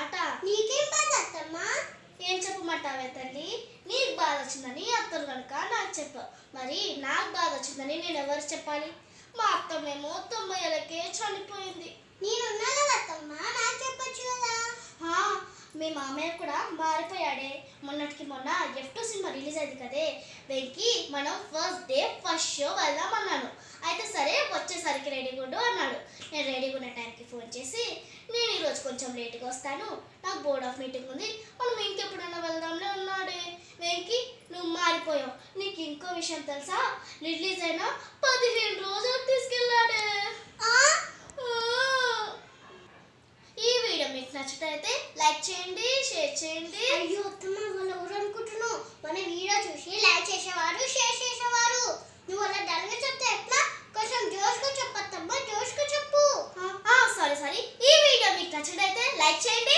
మాట నీకేం బాధ అత్తమ్మా ఏం చెప్పమంటావే తల్లి నీకు బాధ వచ్చిందని అత్తలు కనుక నాకు చెప్పు మరి నాకు బాధ వచ్చిందని నేను ఎవరు చెప్పాలి మా అత్తమేమో తొంభై ఏళ్ళకే చనిపోయింది నేనున్నాను కదా అత్తమ్మా నాకు చెప్పొచ్చు కదా ఆ, మీ మామయ్య కూడా మారిపోయాడే మొన్నటికి మొన్న ఎఫ్ టూ సినిమా రిలీజ్ అయింది కదే వెంకి మనం ఫస్ట్ డే ఫస్ట్ షో వెళ్దాం అన్నాను అయితే సరే వచ్చేసరికి రెడీగా ఉండు అన్నాడు నేను రెడీగా ఉన్న టైంకి ఫోన్ చేసి నేను ఈరోజు కొంచెం లేట్గా వస్తాను నాకు బోర్డ్ ఆఫ్ మీటింగ్ ఉంది మనం ఇంకెప్పుడైనా వెళ్దాంలే ఉన్నాడే వెంకి నువ్వు మారిపోయావు నీకు ఇంకో విషయం తెలుసా రిలీజ్ అయినా పదిహేను రోజులు తీసుకెళ్ళాడే ఆ? ఆ. ఈ వీడియో మీకు నచ్చినట్లయితే లైక్ చేయండి షేర్ చేయండి అయ్యో అత్తమ్మ వాళ్ళు ఎవరు అనుకుంటున్నావు మన వీడియో చూసి లైక్ చేసేవారు షేర్ చేసేవారు నువ్వు అలా డల్గా చెప్తే ఎట్లా కొంచెం జోష్గా చెప్పత్తమ్మా జోష్గా చెప్పు సారీ సారీ ఈ వీడియో మీకు నచ్చినట్లయితే లైక్ చేయండి